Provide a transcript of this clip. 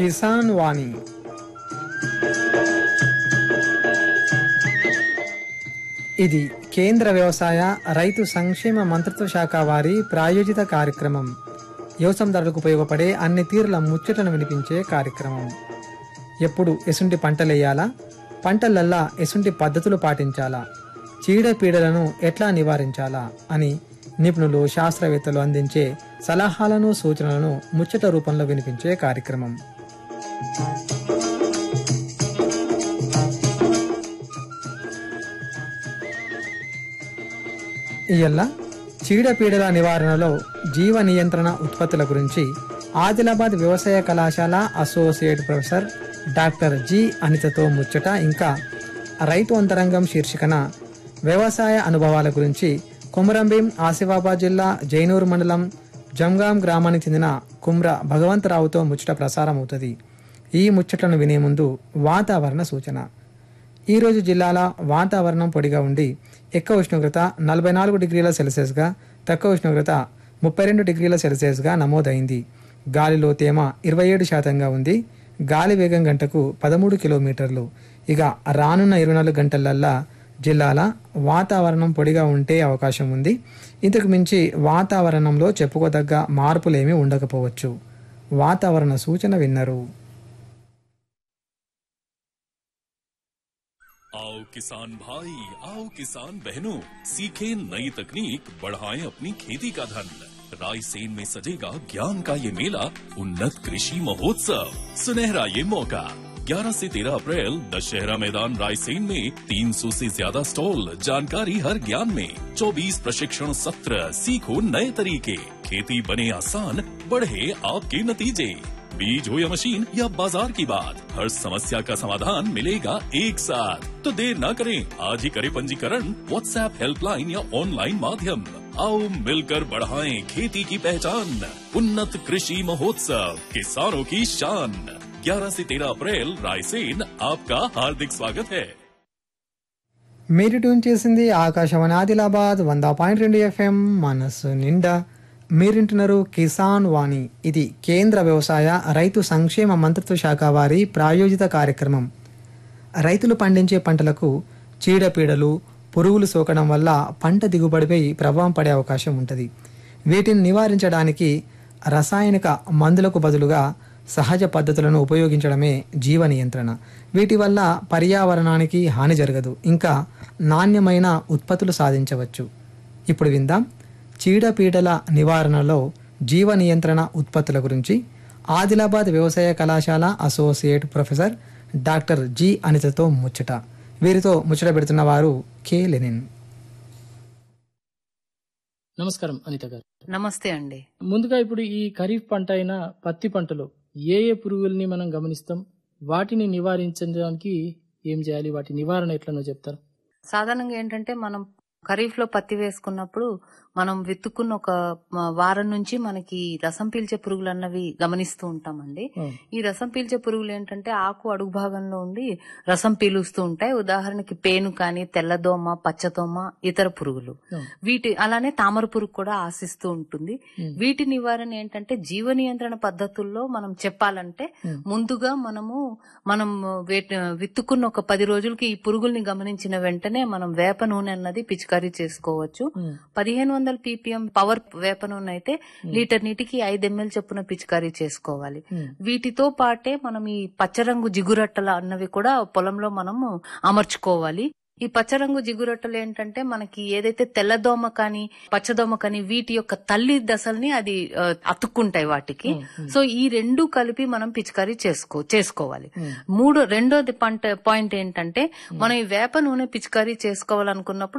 కిసాన్ వాణి ఇది కేంద్ర వ్యవసాయ రైతు సంక్షేమ మంత్రిత్వ శాఖ వారి ప్రాయోజిత కార్యక్రమం వ్యవసాయదారులకు ఉపయోగపడే అన్ని తీరుల ముచ్చటను వినిపించే కార్యక్రమం ఎప్పుడు ఎసుంటి పంటలేయాలా పంటలల్లా ఎసుంటి పద్ధతులు పాటించాలా చీడపీడలను ఎట్లా నివారించాలా అని నిపుణులు శాస్త్రవేత్తలు అందించే సలహాలను సూచనలను ముచ్చట రూపంలో వినిపించే కార్యక్రమం ఇయల్ల చీడపీడల నివారణలో జీవ నియంత్రణ ఉత్పత్తుల గురించి ఆదిలాబాద్ వ్యవసాయ కళాశాల అసోసియేట్ ప్రొఫెసర్ డాక్టర్ జి అనితతో ముచ్చట ఇంకా రైతు అంతరంగం శీర్షికన వ్యవసాయ అనుభవాల గురించి కొమరంభీం ఆసిఫాబాద్ జిల్లా జైనూరు మండలం జంగాం గ్రామానికి చెందిన కుమ్ర భగవంతరావుతో ముచ్చట ప్రసారం అవుతుంది ఈ ముచ్చటను వినే ముందు వాతావరణ సూచన ఈరోజు జిల్లాల వాతావరణం పొడిగా ఉండి ఎక్కువ ఉష్ణోగ్రత నలభై నాలుగు డిగ్రీల సెల్సియస్గా తక్కువ ఉష్ణోగ్రత ముప్పై రెండు డిగ్రీల సెల్సియస్గా నమోదైంది గాలిలో తేమ ఇరవై ఏడు శాతంగా ఉంది గాలి వేగం గంటకు పదమూడు కిలోమీటర్లు ఇక రానున్న ఇరవై నాలుగు గంటలల్లా జిల్లాల వాతావరణం పొడిగా ఉంటే అవకాశం ఉంది ఇంతకు మించి వాతావరణంలో చెప్పుకోదగ్గ మార్పులేమీ ఉండకపోవచ్చు వాతావరణ సూచన విన్నరు आओ किसान भाई आओ किसान बहनों सीखे नई तकनीक बढ़ाएं अपनी खेती का धन रायसेन में सजेगा ज्ञान का ये मेला उन्नत कृषि महोत्सव सुनहरा ये मौका 11 से 13 अप्रैल दशहरा मैदान रायसेन में 300 से ज्यादा स्टॉल जानकारी हर ज्ञान में 24 प्रशिक्षण सत्र सीखो नए तरीके खेती बने आसान बढ़े आपके नतीजे बीज हो या मशीन या बाजार की बात हर समस्या का समाधान मिलेगा एक साथ तो देर न करें आज ही करें पंजीकरण व्हाट्सएप हेल्पलाइन या ऑनलाइन माध्यम आओ मिलकर बढ़ाएं खेती की पहचान उन्नत कृषि महोत्सव किसानों की शान 11 से 13 अप्रैल रायसेन आपका हार्दिक स्वागत है మీరు ట్యూన్ చేసింది ఆకాశవాణి ఆదిలాబాద్ వంద పాయింట్ రెండు ఎఫ్ఎం మనసు నిండా మీరింటున్నారు కిసాన్ వాణి ఇది కేంద్ర వ్యవసాయ రైతు సంక్షేమ మంత్రిత్వ శాఖ వారి ప్రాయోజిత కార్యక్రమం రైతులు పండించే పంటలకు చీడపీడలు పురుగులు సోకడం వల్ల పంట దిగుబడిపై ప్రభావం పడే అవకాశం ఉంటుంది వీటిని నివారించడానికి రసాయనిక మందులకు బదులుగా సహజ పద్ధతులను ఉపయోగించడమే జీవ నియంత్రణ వీటి వల్ల పర్యావరణానికి హాని జరగదు ఇంకా నాణ్యమైన ఉత్పత్తులు సాధించవచ్చు ఇప్పుడు విందాం చీడపీడల నివారణలో జీవ నియంత్రణ ఉత్పత్తుల గురించి ఆదిలాబాద్ వ్యవసాయ కళాశాల అసోసియేట్ ప్రొఫెసర్ డాక్టర్ జి అనితతో ముచ్చట వీరితో ముచ్చట పెడుతున్న వారు కె లెనిన్ నమస్కారం అనిత గారు నమస్తే అండి ముందుగా ఇప్పుడు ఈ ఖరీఫ్ పంట అయిన పత్తి పంటలో ఏ ఏ పురుగుల్ని మనం గమనిస్తాం వాటిని నివారించడానికి ఏం చేయాలి వాటి నివారణ ఎట్లనో చెప్తారు సాధారణంగా ఏంటంటే మనం ఖరీఫ్ లో పత్తి వేసుకున్నప్పుడు మనం విత్తుకున్న ఒక మ, వారం నుంచి మనకి రసం పీల్చే పురుగులు అన్నవి గమనిస్తూ ఉంటామండి ఉం. ఈ రసం పీల్చే పురుగులు ఏంటంటే ఆకు అడుగు భాగంలో ఉండి రసం పీలుస్తూ ఉంటాయి ఉదాహరణకి పేను కానీ తెల్లదోమ పచ్చదోమ ఇతర పురుగులు ఉం. వీటి అలానే తామర పురుగు కూడా ఆశిస్తూ ఉంటుంది ఉం. వీటి నివారణ ఏంటంటే జీవ నియంత్రణ పద్ధతుల్లో మనం చెప్పాలంటే ఉం. ముందుగా మనము మనం వేట- విత్తుకున్న ఒక పది రోజులకి ఈ పురుగుల్ని గమనించిన వెంటనే మనం వేప నూనె అన్నది పిచికారీ చేసుకోవచ్చు ఉం. పదిహేను వందల పీపీఎం పవర్ వేప నూనె అయితే లీటర్ నీటికి ఐదు ఎంఎల్ చొప్పున పిచికారీ చేసుకోవాలి ఉం. వీటితో పాటే మనం ఈ పచ్చరంగు జిగురట్టల అన్నవి కూడా పొలంలో మనము అమర్చుకోవాలి ఈ పచ్చరంగు జిగురొట్టలు ఏంటంటే మనకి ఏదైతే తెల్లదోమ కానీ పచ్చదోమ కానీ వీటి యొక్క తల్లి దశల్ని అది ఆ, అతుక్కుంటాయి వాటికి సో ఈ రెండు కలిపి మనం పిచికారీ చేసుకో చేసుకోవాలి మూడు రెండోది పంట పాయింట్ ఏంటంటే మనం ఈ వేప నూనె పిచికారీ చేసుకోవాలనుకున్నప్పుడు